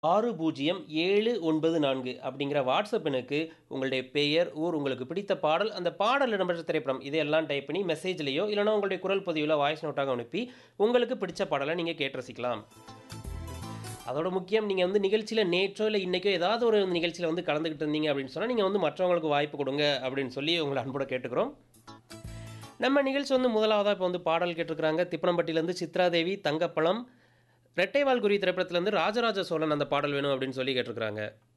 ஆறு பூஜ்ஜியம் ஏழு ஒன்பது நான்கு அப்படிங்கிற வாட்ஸ்அப் எண்ணுக்கு உங்களுடைய பெயர் ஊர் உங்களுக்கு பிடித்த பாடல் அந்த பாடல் இடம்பெற்ற திரைப்படம் இதையெல்லாம் டைப் பண்ணி மெசேஜ்லேயோ இல்லைனா உங்களுடைய குரல் பதிவில் வாய்ஸ் நோட்டாக அனுப்பி உங்களுக்கு பிடிச்ச பாடலை நீங்கள் கேட்டு ரசிக்கலாம் அதோட முக்கியம் நீங்கள் வந்து நிகழ்ச்சியில் நேற்றோ இல்லை இன்றைக்கோ ஏதாவது ஒரு நிகழ்ச்சியில் வந்து கலந்துக்கிட்டு இருந்தீங்க அப்படின்னு சொன்னால் நீங்கள் வந்து மற்றவங்களுக்கு வாய்ப்பு கொடுங்க அப்படின்னு சொல்லி உங்களை அன்போட கேட்டுக்கிறோம் நம்ம நிகழ்ச்சி வந்து முதலாவதாக இப்போ வந்து பாடல் கேட்டிருக்கிறாங்க திப்பனம்பட்டியிலேருந்து சித்ராதேவி தங்கப்பழம் ரெட்டைவால் குறி திரைப்படத்துலேருந்து ராஜராஜ சோழன் அந்த பாடல் வேணும் அப்படின்னு சொல்லி கேட்டிருக்கிறாங்க